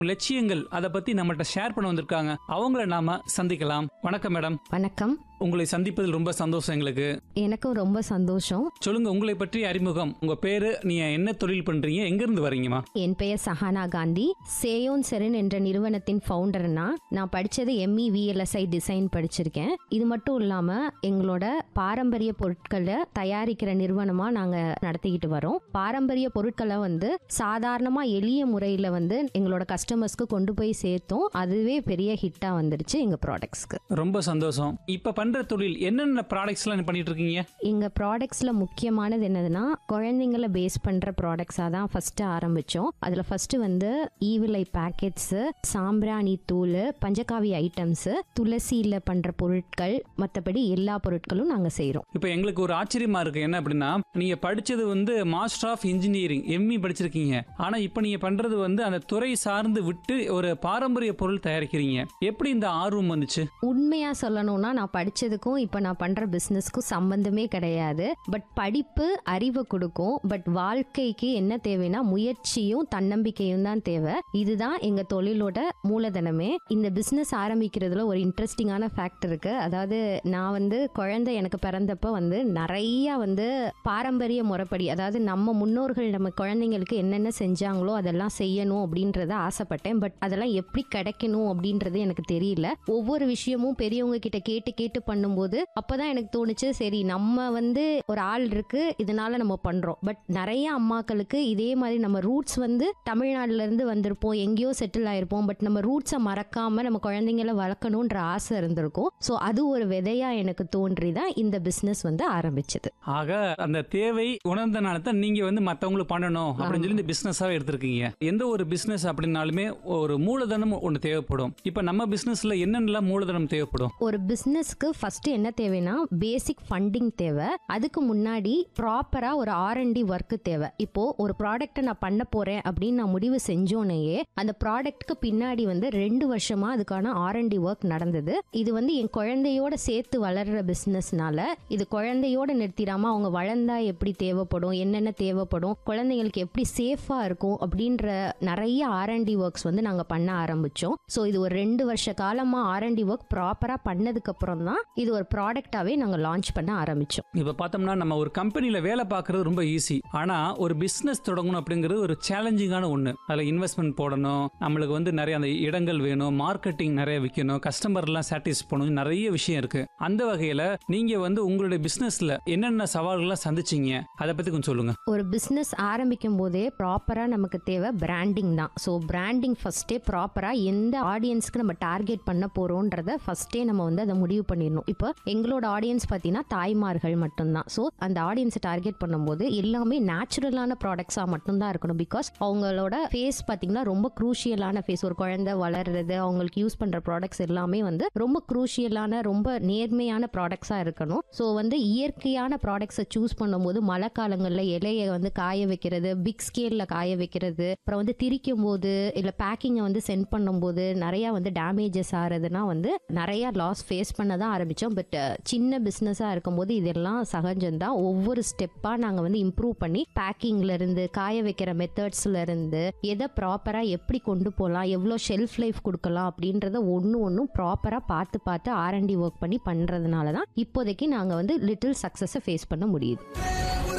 லட்சியங்கள் அதை பத்தி நம்மகிட்ட ஷேர் பண்ண வந்திருக்காங்க அவங்கள நாம சந்திக்கலாம் வணக்கம் மேடம் வணக்கம் உங்களை சந்திப்பதில் ரொம்ப சந்தோஷம் எங்களுக்கு எனக்கும் ரொம்ப சந்தோஷம் சொல்லுங்க உங்களை பற்றி அறிமுகம் உங்க பேரு நீங்க என்ன தொழில் பண்றீங்க எங்க இருந்து வரீங்கம்மா என் பெயர் சஹானா காந்தி சேயோன் செரன் என்ற நிறுவனத்தின் ஃபவுண்டர்னா நான் படித்தது எம்இ விஎல்எஸ்ஐ டிசைன் படிச்சிருக்கேன் இது மட்டும் இல்லாமல் எங்களோட பாரம்பரிய பொருட்களை தயாரிக்கிற நிறுவனமாக நாங்கள் நடத்திக்கிட்டு வரோம் பாரம்பரிய பொருட்களை வந்து சாதாரணமாக எளிய முறையில் வந்து எங்களோட கஸ்டமர்ஸ்க்கு கொண்டு போய் சேர்த்தோம் அதுவே பெரிய ஹிட்டாக வந்துருச்சு எங்கள் ப்ராடக்ட்ஸ்க்கு ரொம்ப சந்தோஷம் இப்ப பண்ற தொழில் என்னென்ன ப்ராடக்ட்ஸ் எல்லாம் பண்ணிட்டு இருக்கீங்க எங்கள் ப்ராடக்ட்ஸில் முக்கியமானது என்னதுன்னா குழந்தைங்கள பேஸ் பண்ணுற ப்ராடக்ட்ஸாக தான் ஃபஸ்ட்டு ஆரம்பித்தோம் அதில் ஃபஸ்ட்டு வந்து ஈவிலை பேக்கெட்ஸு சாம்பிராணி தூள் பஞ்சகாவி ஐட்டம்ஸு துளசியில் பண்ணுற பொருட்கள் மற்றபடி எல்லா பொருட்களும் நாங்கள் செய்கிறோம் இப்ப எங்களுக்கு ஒரு ஆச்சரியமா இருக்கு என்ன அப்படின்னா நீங்க படிச்சது வந்து மாஸ்டர் ஆஃப் இன்ஜினியரிங் எம்இ படிச்சிருக்கீங்க ஆனா இப்ப நீங்க பண்றது வந்து அந்த துறை சார்ந்து விட்டு ஒரு பாரம்பரிய பொருள் தயாரிக்கிறீங்க எப்படி இந்த ஆர்வம் வந்துச்சு உண்மையாக சொல்லணும்னா நான் படித்ததுக்கும் இப்போ நான் பண்ணுற பிஸ்னஸ்க்கும் சம்பந்தமே கிடையாது பட் படிப்பு அறிவை கொடுக்கும் பட் வாழ்க்கைக்கு என்ன தேவைன்னா முயற்சியும் தன்னம்பிக்கையும் தான் தேவை இதுதான் எங்கள் தொழிலோட மூலதனமே இந்த பிஸ்னஸ் ஆரம்பிக்கிறதுல ஒரு இன்ட்ரெஸ்டிங்கான ஃபேக்ட் இருக்கு அதாவது நான் வந்து குழந்தை எனக்கு பிறந்தப்ப வந்து நிறைய வந்து பாரம்பரிய முறைப்படி அதாவது நம்ம முன்னோர்கள் நம்ம குழந்தைங்களுக்கு என்னென்ன செஞ்சாங்களோ அதெல்லாம் செய்யணும் அப்படின்றத ஆசைப்பட்டேன் பட் அதெல்லாம் எப்படி கிடைக்கணும் அப்படின்றது எனக்கு தெரியல ஒவ்வொரு விஷயமும் பெரியவங்க கிட்ட கேட்டு கேட்டு பண்ணும்போது அப்பதான் எனக்கு தோணுச்சு சரி நம்ம வந்து ஒரு ஆள் இருக்கு இதனால நம்ம பண்றோம் பட் நிறைய அம்மாக்களுக்கு இதே மாதிரி நம்ம ரூட்ஸ் வந்து தமிழ்நாடுல இருந்து வந்திருப்போம் எங்கேயோ செட்டில் ஆயிருப்போம் பட் நம்ம ரூட்ஸை மறக்காம நம்ம குழந்தைங்களை வளர்க்கணுன்ற ஆசை இருந்திருக்கும் ஸோ அது ஒரு விதையா எனக்கு தோன்றி தான் இந்த பிஸ்னஸ் வந்து ஆரம்பிச்சது ஆக அந்த தேவை உணர்ந்தனால தான் நீங்க வந்து மத்தவங்களுக்கு பண்ணணும் அப்படின்னு சொல்லி இந்த பிசினஸாவே எடுத்திருக்கீங்க எந்த ஒரு பிசினஸ் அப்படின்னாலுமே ஒரு மூலதனம் ஒன்று தேவைப்படும் இப்ப நம்ம பிசினஸ்ல என்னென்னலாம் மூலதனம் தேவைப்படும் ஒரு பிஸ்னஸ்க்கு ஃபர்ஸ்ட் என்ன தேவைன்னா பேசிக் ஃபண்டிங் தேவை அதுக்கு முன்னாடி ப்ராப்பரா ஒரு ஆர்என்டி ஒர்க்கு தேவை இப்போ ஒரு ப்ராடக்ட்டை நான் பண்ண போறேன் அப்படின்னு நான் முடிவு செஞ்சோனையே அந்த ப்ராடக்ட்க்கு பின்னாடி வந்து ரெண்டு வருஷமா அதுக்கான ஆர்என்டி ஒர்க் நடந்தது இது வந்து என் குழந்தையோட சேர்த்து வளர்ற பிஸ்னஸ்னால இது குழந்தையோட நிறுத்திடாம அவங்க வளர்ந்தா எப்படி தேவைப்படும் என்னென்ன தேவைப்படும் குழந்தைங்களுக்கு எப்படி சேஃபா இருக்கும் அப்படின்ற நிறைய ஆர்என்டி ஒர்க்ஸ் வந்து நாங்க பண்ண ஆரம்பிச்சோம் ஸோ இது ஒரு ரெண்டு வருஷ காலமா ஆர்என்டி ஒர்க் ப்ராப்பரா பண்ணதுக்கு அப்புறம் தான் இது ஒரு ப்ராடக்டாவே நாங்க லான்ச் பண்ண ஆரம்பிச்சோம் இப்ப பார்த்தோம்னா நம்ம ஒரு கம்பெனில வேலை பார்க்கறது ரொம்ப ஈஸி ஆனா ஒரு பிசினஸ் தொடங்கணும் அப்படிங்கிறது ஒரு சேலஞ்சிங்கான ஒண்ணு அதுல இன்வெஸ்ட்மெண்ட் போடணும் நம்மளுக்கு வந்து நிறைய அந்த இடங்கள் வேணும் மார்க்கெட்டிங் நிறைய விற்கணும் கஸ்டமர் எல்லாம் சாட்டிஸ் பண்ணணும் நிறைய விஷயம் இருக்கு அந்த வகையில நீங்க வந்து உங்களுடைய பிசினஸ்ல என்னென்ன சவால்கள்லாம் சந்திச்சீங்க அதை பத்தி கொஞ்சம் சொல்லுங்க ஒரு பிஸ்னஸ் ஆரம்பிக்கும் போதே ப்ராப்பரா நமக்கு தேவை பிராண்டிங் தான் ஸோ பிராண்டிங் ஃபர்ஸ்டே ப்ராப்பரா எந்த ஆடியன்ஸ்க்கு நம்ம டார்கெட் பண்ண போறோன்றத ஃபர்ஸ்டே நம்ம வந்து அதை முடிவு பண்ணிடணும் இப்போ எங்களோட ஆடியன்ஸ் பார்த்தீங்கன்னா தாய்மார்கள் மட்டும்தான் ஸோ அந்த ஆடியன்ஸை டார்கெட் பண்ணும்போது எல்லாமே நேச்சுரலான ப்ராடக்ட்ஸாக மட்டும்தான் இருக்கணும் பிகாஸ் அவங்களோட ஃபேஸ் பார்த்தீங்கன்னா ரொம்ப குரூஷியலான ஃபேஸ் ஒரு குழந்தை வளர்றது அவங்களுக்கு யூஸ் பண்ணுற ப்ராடக்ட்ஸ் எல்லாமே வந்து ரொம்ப குரூஷியலான ரொம்ப நேர்மையான ப்ராடக்ட்ஸாக இருக்கணும் ஸோ வந்து இயற்கையான ப்ராடக்ட்ஸை சூஸ் பண்ணும்போது மழை காலங்களில் இலையை வந்து காய வைக்கிறது பிக் ஸ்கேலில் காய வைக்கிறது அப்புறம் வந்து திரிக்கும் போது இல்லை பேக்கிங்கை வந்து சென்ட் பண்ணும்போது நிறையா வந்து டேமேஜஸ் ஆகிறதுனா வந்து நிறையா லாஸ் ஃபேஸ் பண்ண தான் ஆரம்பித்தோம் பட் சின்ன பிஸ்னஸாக இருக்கும்போது இதெல்லாம் சகஜம்தான் ஒவ்வொரு ஸ்டெப்பாக நாங்கள் வந்து இம்ப்ரூவ் பண்ணி பேக்கிங்ல இருந்து காய வைக்கிற மெத்தட்ஸ்ல இருந்து எதை ப்ராப்பராக எப்படி கொண்டு போகலாம் எவ்வளோ ஷெல்ஃப் லைஃப் கொடுக்கலாம் அப்படின்றத ஒன்று ஒன்றும் ப்ராப்பராக பார்த்து பார்த்து ஆர்என்டி ஒர்க் பண்ணி பண்ணுறதுனால தான் இப்போதைக்கு நாங்கள் வந்து லிட்டில் சக்ஸஸை ஃபேஸ் பண்ண முடியுது